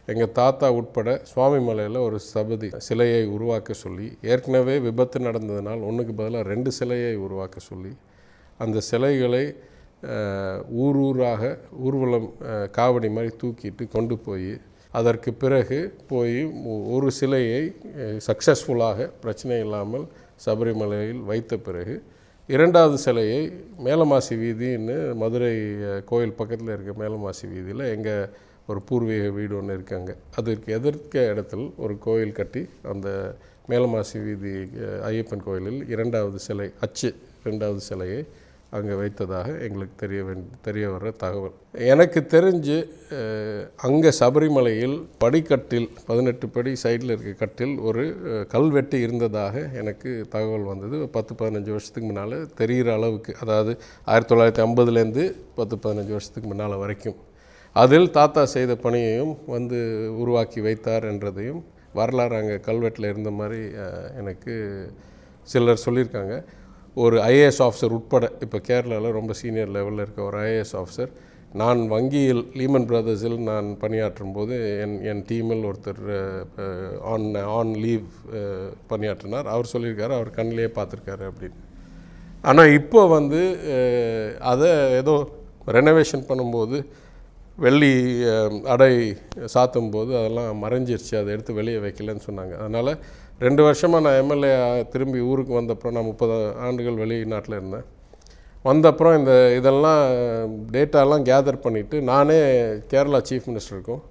எங்கள் தாத்தா உட்பட சுவாமிமலையில் ஒரு சபதி சிலையை உருவாக்க சொல்லி ஏற்கனவே விபத்து நடந்ததுனால் ஒன்றுக்கு பதிலாக ரெண்டு சிலையை உருவாக்க சொல்லி அந்த சிலைகளை அஹ், ஊர் ஊராக ஊர்வலம் அஹ், காவடி மாதிரி தூக்கிட்டு கொண்டு போய் அதற்கு பிறகு போய் ஒ- ஒரு சிலையை சக்ஸஸ்ஃபுல்லாக பிரச்சனை இல்லாமல் சபரிமலையில் வைத்த பிறகு இரண்டாவது சிலையை மேலமாசி வீதின்னு மதுரை அஹ், கோயில் பக்கத்தில் இருக்க மேலமாசி வீதியில் எங்கள் ஒரு பூர்வீக வீடு ஒன்று இருக்காங்க அதற்கு எதிர்க்க இடத்தில் ஒரு கோயில் கட்டி அந்த மேலமாசி வீதி அஹ், ஐயப்பன் கோயிலில் இரண்டாவது சிலை அச்சு இரண்டாவது சிலையை அங்கே வைத்ததாக எங்களுக்கு தெரிய வேண்டி தெரிய வர்ற தகவல் எனக்கு தெரிஞ்சு அங்கே சபரிமலையில் படிக்கட்டில் பதினெட்டு படி சைடில் இருக்க கட்டில் ஒரு அஹ், கல்வெட்டு இருந்ததாக எனக்கு தகவல் வந்தது ஒரு பத்து பதினஞ்சு வருஷத்துக்கு முன்னால் தெரிகிற அளவுக்கு அதாவது ஆயிரத்தி தொள்ளாயிரத்தி ஐம்பதுலேருந்து பத்து பதினஞ்சு வருஷத்துக்கு முன்னால் வரைக்கும் அதில் தாத்தா செய்த பணியையும் வந்து உருவாக்கி வைத்தார் என்றதையும் வரலாறு அங்கே கல்வெட்டில் இருந்த மாதிரி அஹ், எனக்கு சிலர் சொல்லியிருக்காங்க ஒரு ஐஏஎஸ் ஆஃபீஸர் உட்பட இப்போ கேரளாவில் ரொம்ப சீனியர் லெவலில் இருக்க ஒரு ஐஏஎஸ் ஆஃபீஸர் நான் வங்கியில் லீமன் பிரதர்ஸில் நான் பணியாற்றும் போது என் என் டீமில் ஒருத்தர் ஆன் ஆன் லீவ் பணியாற்றினார் அவர் சொல்லியிருக்காரு அவர் கண்ணிலேயே பார்த்துருக்காரு அப்படின்னு ஆனால் இப்போ வந்து அஹ், அதை ஏதோ ரெனோவேஷன் பண்ணும்போது வெள்ளி அஹ், அடை சாத்தும் போது அதெல்லாம் மறைஞ்சிருச்சு அதை எடுத்து வெளியே வைக்கலன்னு சொன்னாங்க அதனால் ரெண்டு வருஷமாக நான் எம்எல்ஏ திரும்பி ஊருக்கு வந்தப்புறம் நான் முப்பது ஆண்டுகள் வெளிநாட்டில் இருந்தேன் வந்தப்புறம் இந்த இதெல்லாம் டேட்டாலாம் கேதர் பண்ணிவிட்டு நானே கேரளா சீஃப் மினிஸ்டருக்கும்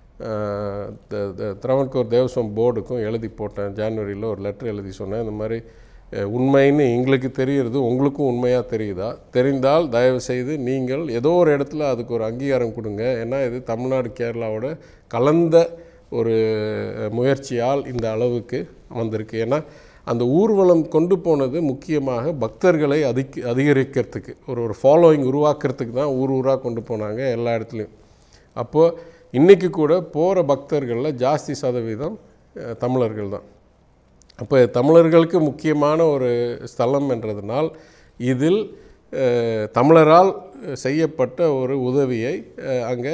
அஹ், த- த- திரவன்கோர் தேவஸ்வம் போர்டுக்கும் எழுதி போட்டேன் ஜான்வரியில் ஒரு லெட்டர் எழுதி சொன்னேன் இந்த மாதிரி அஹ், உண்மைன்னு எங்களுக்கு தெரியுறது உங்களுக்கும் உண்மையாக தெரியுதா தெரிந்தால் தயவு செய்து நீங்கள் ஏதோ ஒரு இடத்துல அதுக்கு ஒரு அங்கீகாரம் கொடுங்க ஏன்னா இது தமிழ்நாடு கேரளாவோட கலந்த ஒரு அஹ், முயற்சியால் இந்த அளவுக்கு வந்திருக்கு ஏன்னா அந்த ஊர்வலம் கொண்டு போனது முக்கியமாக பக்தர்களை அதிக அதிகரிக்கிறதுக்கு ஒரு ஒரு ஃபாலோயிங் உருவாக்குறதுக்கு தான் ஊர் ஊராக கொண்டு போனாங்க எல்லா இடத்துலையும் அப்போது இன்றைக்கி கூட போகிற பக்தர்களில் ஜாஸ்தி சதவீதம் அஹ், தமிழர்கள் தான் அப்போ தமிழர்களுக்கு முக்கியமான ஒரு ஸ்தலம் என்றதனால் இதில் அஹ், தமிழரால் செய்யப்பட்ட ஒரு உதவியை அஹ், அங்கே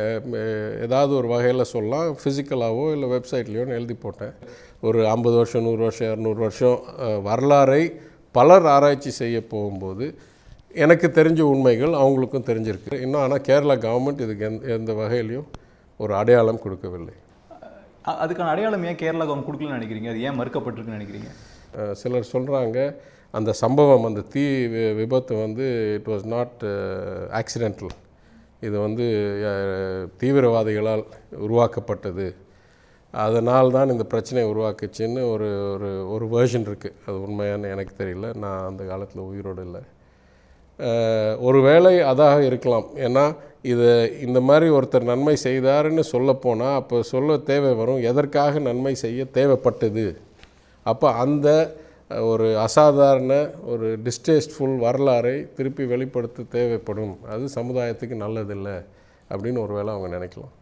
அஹ், ஏதாவது ஒரு வகையில் சொல்லலாம் ஃபிசிக்கலாகவோ இல்லை வெப்சைட்லேயோன்னு எழுதி போட்டேன் ஒரு ஐம்பது வருஷம் நூறு வருஷம் இரநூறு வருஷம் அஹ், வரலாறை பலர் ஆராய்ச்சி செய்ய போகும்போது எனக்கு தெரிஞ்ச உண்மைகள் அவங்களுக்கும் தெரிஞ்சிருக்கு இன்னும் ஆனால் கேரளா கவர்மெண்ட் இதுக்கு எந்த எந்த வகையிலையும் ஒரு அடையாளம் கொடுக்கவில்லை அ- அதுக்கான அடையாளம் ஏன் கேரளா கவர்மெண்ட் கொடுக்கலன்னு நினைக்கிறீங்க அது ஏன் மறுக்கப்பட்டிருக்குன்னு நினைக்கிறீங்க அஹ் சிலர் சொல்கிறாங்க அந்த சம்பவம் அந்த தீ வி- விபத்து வந்து இட் வாஸ் நாட் ஆக்சிடென்டல் இது வந்து அஹ், தீவிரவாதிகளால் உருவாக்கப்பட்டது அதனால் தான் இந்த பிரச்சனை உருவாக்குச்சுன்னு ஒரு ஒரு ஒரு வேர்ஷன் இருக்குது அது உண்மையான்னு எனக்கு தெரியல நான் அந்த காலத்தில் உயிரோடு இல்லை அஹ், ஒருவேளை அதாக இருக்கலாம் ஏன்னா இது இந்த மாதிரி ஒருத்தர் நன்மை செய்தாருன்னு சொல்லப்போனால் அப்போ சொல்ல தேவை வரும் எதற்காக நன்மை செய்ய தேவைப்பட்டது அப்போ அந்த அஹ், ஒரு அசாதாரண ஒரு டிஸ்டேஸ்ட்ஃபுல் வரலாறை திருப்பி வெளிப்படுத்த தேவைப்படும் அது சமுதாயத்துக்கு நல்லதில்லை அப்படின்னு ஒருவேளை அவங்க நினைக்கலாம்